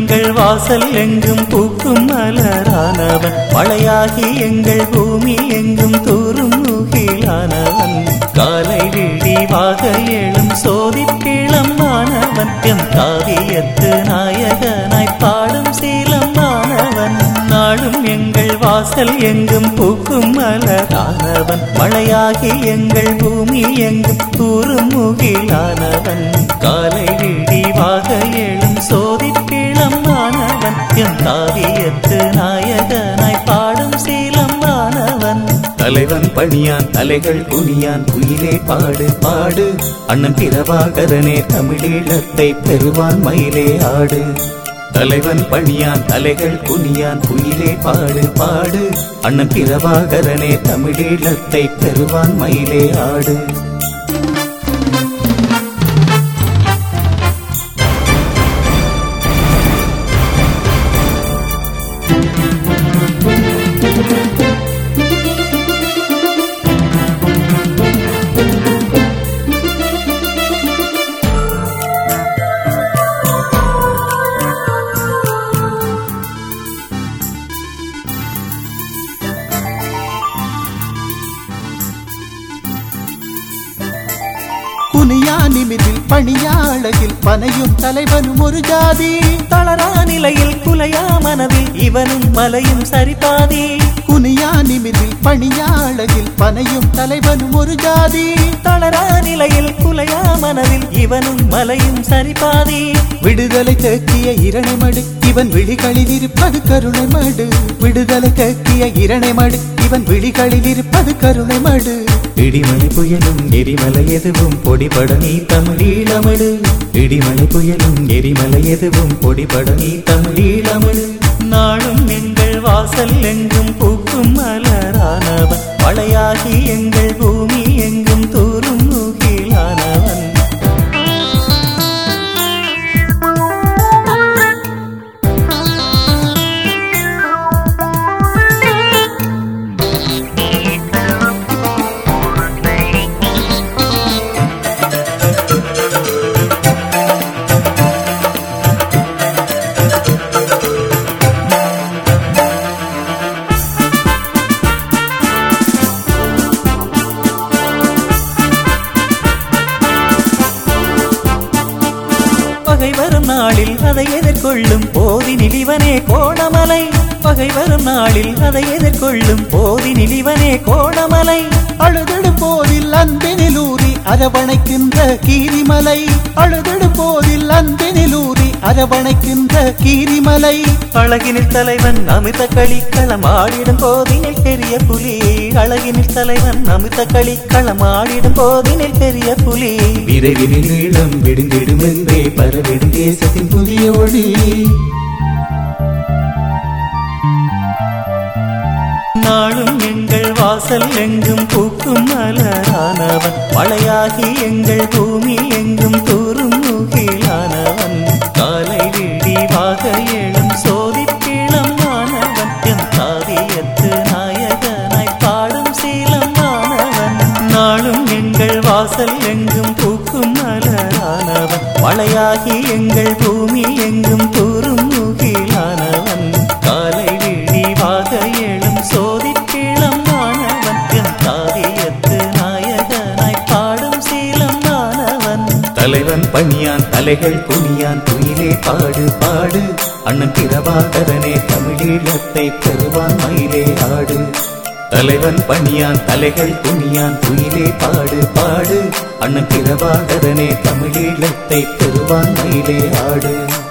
எங்கள் வாசல் எங்கும் பூக்கும் மலரானவன் மழையாகி எங்கள் பூமி எங்கும் தூரும் முகிலானவன் காலை விழிவாக எழும் சோதிப்பிளம் மாணவன் எம் காவியத்து நாயகனாய் பாடும் சீலம் மாணவன் நாளும் எங்கள் வாசல் எங்கும் பூக்கும் மலரானவன் மழையாகி எங்கள் பூமி எங்கும் தூரும் முகிலானவன் காலை விழிவாக எழும் சோதிப்பிளம் மாணவன் எம் காவியத்து நாயகனாய் பாடும் சீலம் மாணவன் தலைவன் பணியான் தலைகள் குனியான் குயிலே பாடு பாடு அண்ணன் பிரபாகரனே தமிழீழத்தை பெறுவான் மயிலே ஆடு தலைவன் பணியான் தலைகள் குனியான் குயிலே பாடு பாடு அண்ணன் பிரபாகரனே தமிழீழத்தை பெறுவான் மயிலே ஆடு குனியா நிமிதில் பணியாளகில் பனையும் தலைவனும் ஒரு ஜாதி தளரா நிலையில் குலையா மனதில் இவனும் மலையும் சரிபாதி குனியா நிமிதில் பணியாளகில் பனையும் தலைவனும் ஒரு ஜாதி தளரா நிலையில் குலையா மனதில் இவனும் மலையும் சரிபாதி விடுதலை தேக்கிய இரணை மடு இவன் விழிகளில் இருப்பது கருணை மடு விடுதலை தேக்கிய இரணை மடு இவன் விழிகளில் இருப்பது கருணை மடு இடிமலை புயலும் எரிமலை எதுவும் பொடிபட நீ தமிழீழமடு இடிமலை புயலும் எரிமலை எதுவும் பொடிபட நீ தமிழீழமடு நாளும் எங்கள் வாசல் எங்கும் பூக்கும் மலரானவன் மழையாகி எங்கள் பூமி எங்கும் தூரும் முகிலானவன் பகை வரும் நாளில் அதை எதிர்கொள்ளும் போதினில் இவனே கோணமலை பகை வரும் நாளில் அதை எதிர்கொள்ளும் போதினில் இவனே கோணமலை அழுதடு போதில் அன்பினிலூரி அரவணைக்கின்ற கீரிமலை அழுதடு போதில் அன்பினிலூரி அரவணைக்கின்ற கீரிமலை அழகினில் தலைவன் அமிர்த களிக்களம் ஆடிடும் போதினில் பெரிய புலி அழகினில் தலைவன் அமிர்த களிக்களம் ஆடிடும் போதினில் பெரிய புலி விரைவினில் ஈழம் விடுந்திடும் என்றே பரவிடும் தேசத்தின் புதிய ஒளி நாளும் எங்கள் வாசல் எங்கும் பூக்கும் மலரானவன் மழையாகி எங்கள் பூமி எங்கும் தூரும் முகிலானவன் காலை விடிவாக எழும் சோதிப்பிளம் மாணவன் எம் காவியத்து நாயகனாய் பாடும் சீலம் மாணவன் நாளும் எங்கள் வாசல் எங்கும் பூக்கும் மலரானவன் மழையாகி எங்கள் பூமி எங்கும் தூரும் முகிலானவன் காலை விழிவாக எழும் சோதிப்பிளம் மாணவன் எம் காவியத்து நாயகனாய் பாடும் சீலம் மாணவன் தலைவன் பணியான் தலைகள் குனியான் குயிலே பாடு பாடு அண்ணன் பிரபாகரனே தமிழீழத்தை பெறுவான் மயிலே ஆடு தலைவன் பணியான் தலைகள் குனியான் குயிலே பாடு பாடு அண்ணன் பிரபாகரனே தமிழீழத்தை பெறுவான் மயிலே ஆடு